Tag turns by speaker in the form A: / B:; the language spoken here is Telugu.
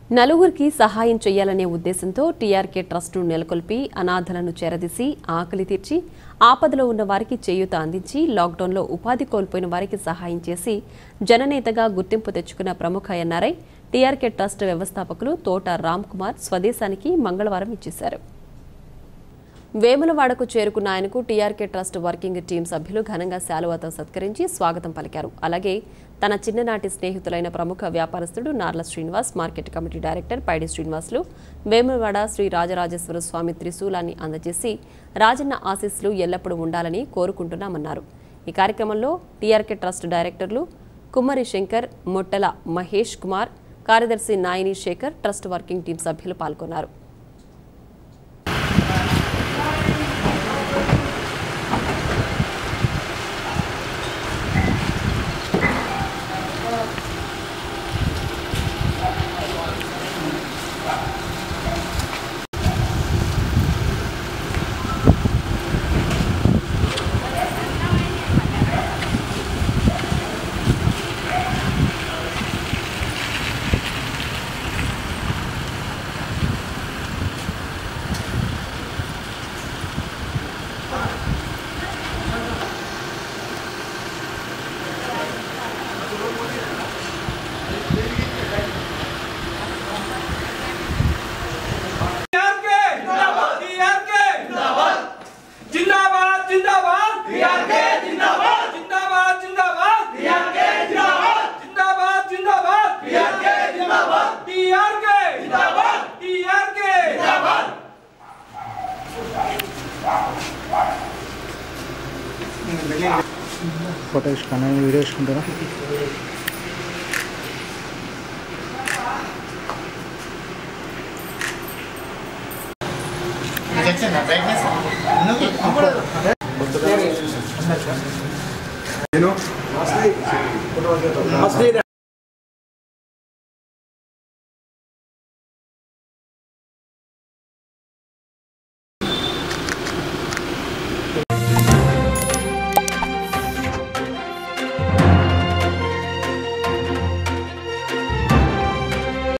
A: నలుగురికి సహాయం చేయాలనే ఉద్దేశంతో టీఆర్కే ట్రస్టును నెలకొల్పి అనాథలను చేరదీసి ఆకలి తీర్చి ఆపదలో ఉన్న వారికి చేయూత అందించి లాక్డౌన్లో ఉపాధి కోల్పోయిన వారికి సహాయం చేసి జననేతగా గుర్తింపు తెచ్చుకున్న ప్రముఖ ఎన్ఆర్ఐ టీఆర్కే ట్రస్ట్ వ్యవస్థాపకులు తోట రామ్ కుమార్ స్వదేశానికి మంగళవారం ఇచ్చేశారు వేములవాడకు చేరుకున్న ఆయనకు టీఆర్కే ట్రస్ట్ వర్కింగ్ టీం సభ్యులు ఘనంగా శాలువాతో సత్కరించి స్వాగతం పలికారు అలాగే తన చిన్ననాటి స్నేహితులైన ప్రముఖ వ్యాపారస్తుడు Narla Srinivas market committee director Paidi Srinivasulu Vemulawada Sri Rajarajeshwara Swamy త్రిశూలాన్ని అందజేసి రాజన్న ఆశీస్సులు ఎల్లప్పుడూ ఉండాలని కోరుకుంటున్నామన్నారు ఈ కార్యక్రమంలో టీఆర్కే ట్రస్ట్ డైరెక్టర్లు కుమ్మరి శంకర్ మొట్టల మహేష్ కుమార్ కార్యదర్శి Naini Shekar trust working team సభ్యులు పాల్గొన్నారు
B: टीआरके जिंदाबाद टीआरके जिंदाबाद जिंदाबाद जिंदाबाद टीआरके जिंदाबाद जिंदाबाद जिंदाबाद टीआरके जिंदाबाद जिंदाबाद जिंदाबाद टीआरके जिंदाबाद टीआरके जिंदाबाद टीआरके जिंदाबाद
C: ఫోటో తీసుకున్నా వీడియో తీసుకుంటారా